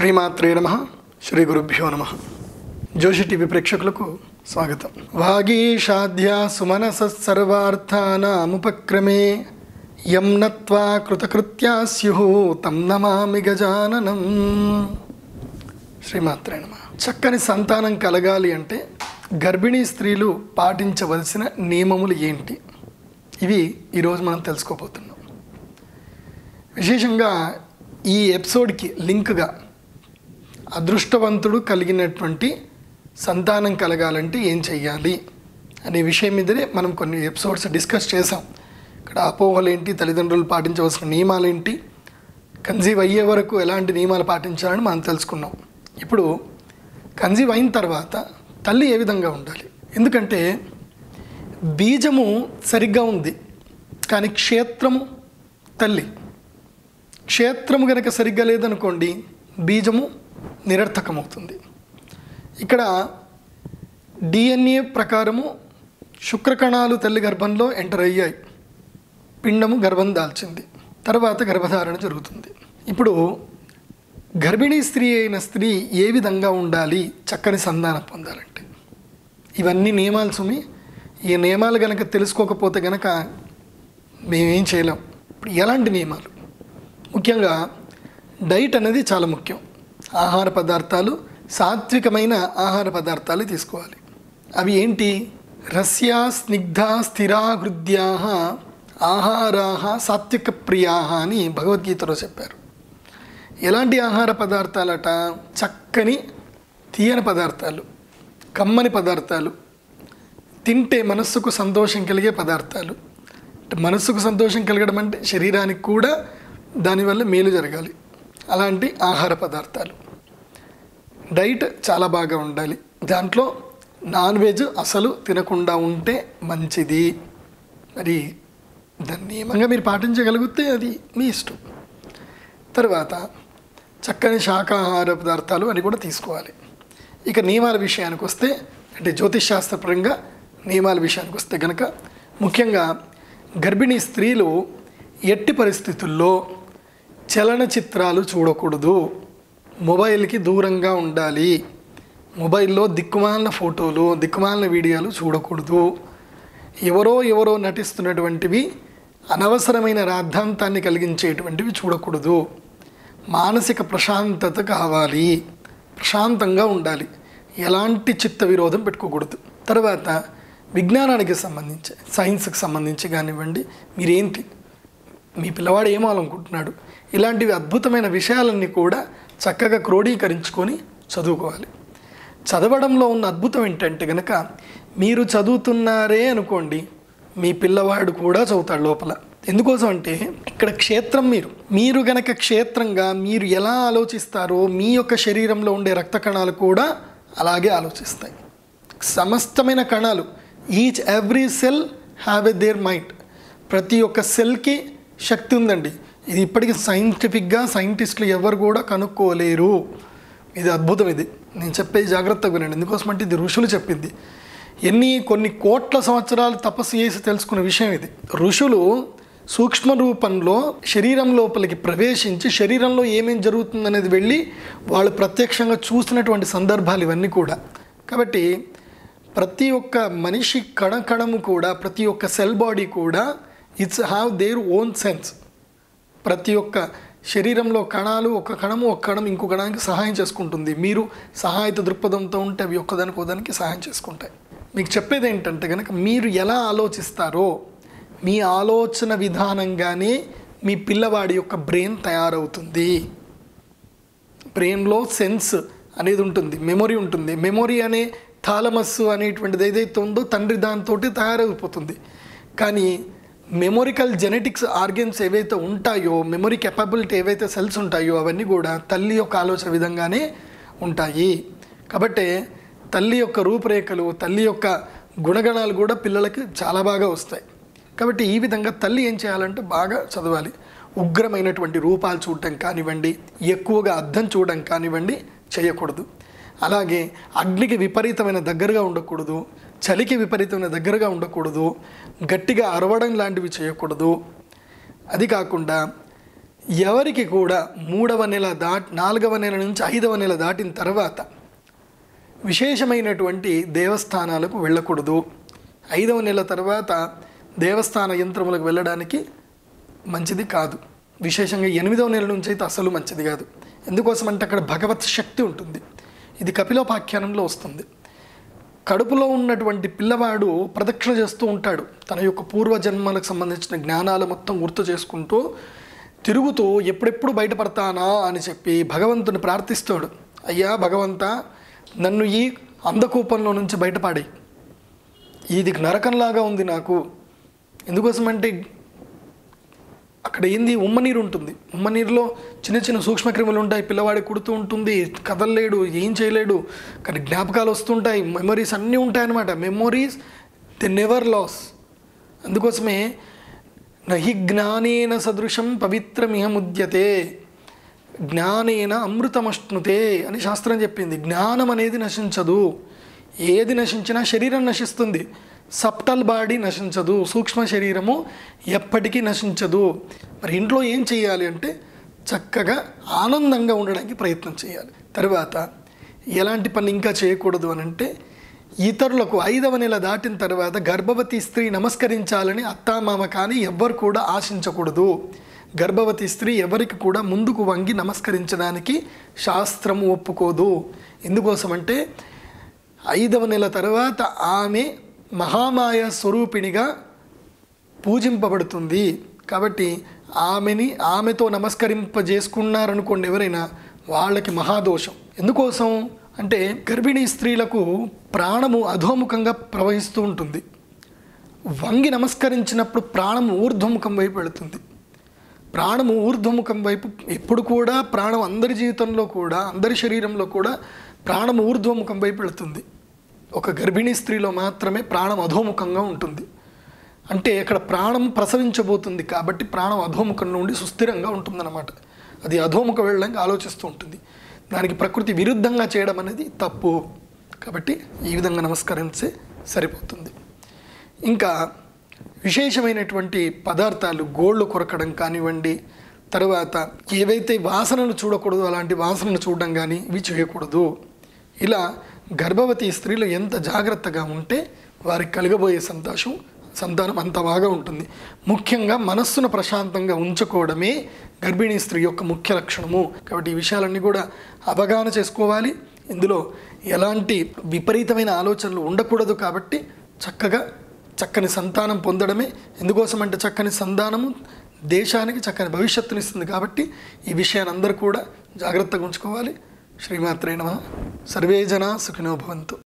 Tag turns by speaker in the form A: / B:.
A: శ్రీమాత్రే నమ శ్రీ గురుభ్యో నమ జోషి టీవీ ప్రేక్షకులకు స్వాగతం వాగీషాధ్య సుమనస సర్వార్థానాముపక్రమే యం నత్వా కృతకృత్యా స్యు తం నమామి గజాననం శ్రీమాత్రే నమ చక్కని సంతానం కలగాలి అంటే గర్భిణీ స్త్రీలు పాటించవలసిన నియమములు ఏంటి ఇవి ఈరోజు మనం తెలుసుకోబోతున్నాం విశేషంగా ఈ ఎపిసోడ్కి లింక్గా అదృష్టవంతుడు కలిగినటువంటి సంతానం కలగాలంటే ఏం చెయ్యాలి అనే విషయం మీదనే మనం కొన్ని ఎపిసోడ్స్ డిస్కస్ చేసాం ఇక్కడ అపోహలు ఏంటి తల్లిదండ్రులు పాటించవలసిన నియమాలు ఏంటి కన్సీవ్ అయ్యే వరకు ఎలాంటి నియమాలు పాటించాలని మనం తెలుసుకున్నాం ఇప్పుడు కన్సీవ్ అయిన తర్వాత తల్లి ఏ విధంగా ఉండాలి ఎందుకంటే బీజము సరిగ్గా ఉంది కానీ క్షేత్రము తల్లి క్షేత్రము గనక సరిగ్గా లేదనుకోండి బీజము నిరర్థకమవుతుంది ఇక్కడ డిఎన్ఏ ప్రకారము శుక్రకణాలు తల్లి గర్భంలో ఎంటర్ అయ్యాయి పిండము గర్భం దాల్చింది తర్వాత గర్భధారణ జరుగుతుంది ఇప్పుడు గర్భిణీ స్త్రీ అయిన స్త్రీ ఏ విధంగా ఉండాలి చక్కని సంధానం పొందాలంటే ఇవన్నీ నియమాలు సుమి ఈ నియమాలు గనక తెలుసుకోకపోతే గనక మేమేం చేయలేం ఇప్పుడు ఎలాంటి నియమాలు ముఖ్యంగా డైట్ అనేది చాలా ముఖ్యం ఆహార పదార్థాలు సాత్వికమైన ఆహార పదార్థాలు తీసుకోవాలి అవి ఏంటి రస్యా స్నిగ్ధ స్థిరా హృద్యా ఆహారా సాత్విక ప్రియా అని భగవద్గీతలో చెప్పారు ఎలాంటి ఆహార పదార్థాలట చక్కని తీయని పదార్థాలు కమ్మని పదార్థాలు తింటే మనస్సుకు సంతోషం కలిగే పదార్థాలు అంటే మనస్సుకు సంతోషం కలగడం అంటే శరీరానికి కూడా దానివల్ల మేలు జరగాలి అలాంటి ఆహార పదార్థాలు డైట్ చాలా బాగా ఉండాలి దాంట్లో నాన్ వెజ్ అసలు తినకుండా ఉంటే మంచిది మరి దాన్ని నియమంగా మీరు పాటించగలిగితే అది మీ ఇష్టం తర్వాత చక్కని శాకాహార పదార్థాలు అని కూడా తీసుకోవాలి ఇక నియమాల విషయానికి వస్తే అంటే జ్యోతిష్ శాస్త్రపరంగా నియమాల విషయానికి వస్తే కనుక ముఖ్యంగా గర్భిణీ స్త్రీలు ఎట్టి పరిస్థితుల్లో చలనచిత్రాలు చూడకూడదు మొబైల్కి దూరంగా ఉండాలి మొబైల్లో దిక్కుమాలిన ఫోటోలు దిక్కుమాలిన వీడియోలు చూడకూడదు ఎవరో ఎవరో నటిస్తున్నటువంటివి అనవసరమైన రాద్ధాంతాన్ని కలిగించేటువంటివి చూడకూడదు మానసిక ప్రశాంతత కావాలి ప్రశాంతంగా ఉండాలి ఎలాంటి చిత్త విరోధం పెట్టుకోకూడదు తర్వాత విజ్ఞానానికి సంబంధించి సైన్స్కి సంబంధించి కానివ్వండి మీరేంటి మీ పిల్లవాడు ఏమాలనుకుంటున్నాడు ఇలాంటివి అద్భుతమైన విషయాలన్నీ కూడా చక్కగా క్రోడీకరించుకొని చదువుకోవాలి చదవడంలో ఉన్న అద్భుతం ఏంటంటే కనుక మీరు చదువుతున్నారే అనుకోండి మీ పిల్లవాడు కూడా చదువుతాడు లోపల ఎందుకోసం అంటే ఇక్కడ క్షేత్రం మీరు మీరు గనక క్షేత్రంగా మీరు ఎలా ఆలోచిస్తారో మీ యొక్క శరీరంలో ఉండే రక్త కణాలు కూడా అలాగే ఆలోచిస్తాయి సమస్తమైన కణాలు each every cell have a their mind ప్రతి ఒక్క సెల్కి శక్తి ఉందండి ఇది ఇప్పటికీ సైంటిఫిక్గా సైంటిస్టులు ఎవరు కూడా కనుక్కోలేరు ఇది అద్భుతం ఇది నేను చెప్పేది జాగ్రత్తగా వినండి ఎందుకోసం అంటే ఇది ఋషులు చెప్పింది ఎన్ని కొన్ని కోట్ల సంవత్సరాలు తపస్సు చేసి తెలుసుకున్న విషయం ఇది ఋషులు సూక్ష్మ రూపంలో శరీరం లోపలికి ప్రవేశించి శరీరంలో ఏమేం జరుగుతుందనేది వెళ్ళి వాళ్ళు ప్రత్యక్షంగా చూసినటువంటి సందర్భాలు ఇవన్నీ కూడా కాబట్టి ప్రతి ఒక్క మనిషి కణ కణము కూడా ప్రతి ఒక్క సెల్ బాడీ కూడా it's have their own sense ప్రతి ఒక్క శరీరంలో కణాలు ఒక కణము ఒక కణం ఇంకో కణానికి సహాయం చేసుకుంటుంది మీరు సహాయత దృక్పథంతో ఉంటే అవి ఒక్కదానికి ఒకదానికి సహాయం చేసుకుంటాయి మీకు చెప్పేది ఏంటంటే కనుక మీరు ఎలా ఆలోచిస్తారో మీ ఆలోచన విధానంగానే మీ పిల్లవాడి యొక్క బ్రెయిన్ తయారవుతుంది బ్రెయిన్లో సెన్స్ అనేది ఉంటుంది మెమొరీ ఉంటుంది మెమొరీ అనే థాలమస్ అనేటువంటిది ఏదైతే ఉందో తండ్రి దాంతో తయారైపోతుంది కానీ మెమొరికల్ జెనెటిక్స్ ఆర్గన్స్ ఏవైతే ఉంటాయో మెమొరీ కెపబిలిటీ ఏవైతే సెల్స్ ఉంటాయో అవన్నీ కూడా తల్లి యొక్క ఆలోచన విధంగానే ఉంటాయి కాబట్టి తల్లి యొక్క రూపురేఖలు తల్లి యొక్క గుణగణాలు కూడా పిల్లలకి చాలా బాగా వస్తాయి కాబట్టి ఈ విధంగా తల్లి ఏం చేయాలంటే బాగా చదవాలి ఉగ్రమైనటువంటి రూపాలు చూడటం కానివ్వండి ఎక్కువగా అద్దం చూడడం కానివ్వండి చేయకూడదు అలాగే అగ్నికి విపరీతమైన దగ్గరగా ఉండకూడదు చలికి విపరీతమైన దగ్గరగా ఉండకూడదు గట్టిగా అరవడం లాంటివి చేయకూడదు అది కాకుండా ఎవరికి కూడా మూడవ నెల దాట్ నాలుగవ నెల నుంచి ఐదవ నెల దాటిన తర్వాత విశేషమైనటువంటి దేవస్థానాలకు వెళ్ళకూడదు ఐదవ నెల తర్వాత దేవస్థాన యంత్రములకు వెళ్ళడానికి మంచిది కాదు విశేషంగా ఎనిమిదవ నెల నుంచి అయితే అసలు మంచిది కాదు ఎందుకోసం అంటే అక్కడ భగవత్ శక్తి ఉంటుంది ఇది కపిలోపాఖ్యానంలో వస్తుంది కడుపులో ఉన్నటువంటి పిల్లవాడు ప్రదక్షిణ చేస్తూ ఉంటాడు తన యొక్క పూర్వజన్మలకు సంబంధించిన జ్ఞానాలు మొత్తం గుర్తు చేసుకుంటూ తిరుగుతూ ఎప్పుడెప్పుడు బయటపడతానా అని చెప్పి భగవంతుని ప్రార్థిస్తాడు అయ్యా భగవంత నన్ను ఈ అంధకూపంలో నుంచి బయటపడే ఇది నరకంలాగా ఉంది నాకు ఎందుకోసమంటే అక్కడ ఏంది ఉమ్మనీరు ఉంటుంది ఉమ్మనీరులో చిన్న చిన్న సూక్ష్మక్రిములు ఉంటాయి పిల్లవాడికి కుడుతూ ఉంటుంది కదలలేడు ఏం చేయలేడు కానీ జ్ఞాపకాలు వస్తుంటాయి మెమొరీస్ అన్నీ ఉంటాయన్నమాట మెమొరీస్ ది నెవర్ లాస్ అందుకోసమే నహి జ్ఞానేన సదృశం పవిత్రమిహ ముద్యతే జ్ఞానేన అమృతమశ్నుతే అని శాస్త్రం చెప్పింది జ్ఞానం అనేది నశించదు ఏది నశించినా శరీరం నశిస్తుంది సప్టల్ బాడీ నశించదు సూక్ష్మ శరీరము ఎప్పటికీ నశించదు మరి ఇంట్లో ఏం చేయాలి అంటే చక్కగా ఆనందంగా ఉండడానికి ప్రయత్నం చేయాలి తర్వాత ఎలాంటి పని ఇంకా చేయకూడదు అని అంటే ఇతరులకు ఐదవ నెల దాటిన తర్వాత గర్భవతి స్త్రీ నమస్కరించాలని అత్తామామ కానీ ఎవ్వరు కూడా ఆశించకూడదు గర్భవతి స్త్రీ ఎవరికి కూడా ముందుకు వంగి నమస్కరించడానికి శాస్త్రము ఒప్పుకోదు ఎందుకోసమంటే ఐదవ నెల తర్వాత ఆమె మహామాయ స్వరూపిణిగా పూజింపబడుతుంది కాబట్టి ఆమెని ఆమెతో నమస్కరింపజేసుకున్నారనుకోండి ఎవరైనా వాళ్ళకి మహాదోషం ఎందుకోసం అంటే గర్భిణీ స్త్రీలకు ప్రాణము అధోముఖంగా ప్రవహిస్తూ ఉంటుంది వంగి నమస్కరించినప్పుడు ప్రాణము ఊర్ధ్వముఖం వైపు వెళుతుంది ప్రాణము ఊర్ధ్వముఖం వైపు ఎప్పుడు కూడా ప్రాణం అందరి జీవితంలో కూడా అందరి శరీరంలో కూడా ప్రాణం ఊర్ధ్వముఖం వైపు వెళుతుంది ఒక గర్భిణీ స్త్రీలో మాత్రమే ప్రాణం అధోముఖంగా ఉంటుంది అంటే అక్కడ ప్రాణం ప్రసవించబోతుంది కాబట్టి ప్రాణం అధోముఖం నుండి సుస్థిరంగా ఉంటుందన్నమాట అది అధోముఖం వెళ్ళడానికి ఆలోచిస్తూ ఉంటుంది దానికి ప్రకృతి విరుద్ధంగా చేయడం అనేది తప్పు కాబట్టి ఈ విధంగా నమస్కరించే సరిపోతుంది ఇంకా విశేషమైనటువంటి పదార్థాలు గోళ్ళు కొరకడం కానివ్వండి తర్వాత ఏవైతే వాసనలు చూడకూడదు అలాంటి వాసనలు చూడడం కానీ ఇవి చేయకూడదు ఇలా గర్భవతి స్త్రీలు ఎంత జాగ్రత్తగా ఉంటే వారికి కలగబోయే సంతోషం సంతానం అంత బాగా ఉంటుంది ముఖ్యంగా మనస్సును ప్రశాంతంగా ఉంచుకోవడమే గర్భిణీ స్త్రీ యొక్క ముఖ్య లక్షణము కాబట్టి ఈ విషయాలన్నీ కూడా అవగాహన చేసుకోవాలి ఇందులో ఎలాంటి విపరీతమైన ఆలోచనలు ఉండకూడదు కాబట్టి చక్కగా చక్కని సంతానం పొందడమే ఎందుకోసం అంటే చక్కని సంతానము దేశానికి చక్కని భవిష్యత్తునిస్తుంది కాబట్టి ఈ విషయాన్ని అందరూ కూడా జాగ్రత్తగా ఉంచుకోవాలి శ్రీమాత్రే నమ సర్వే జన సుఖినో భవంతు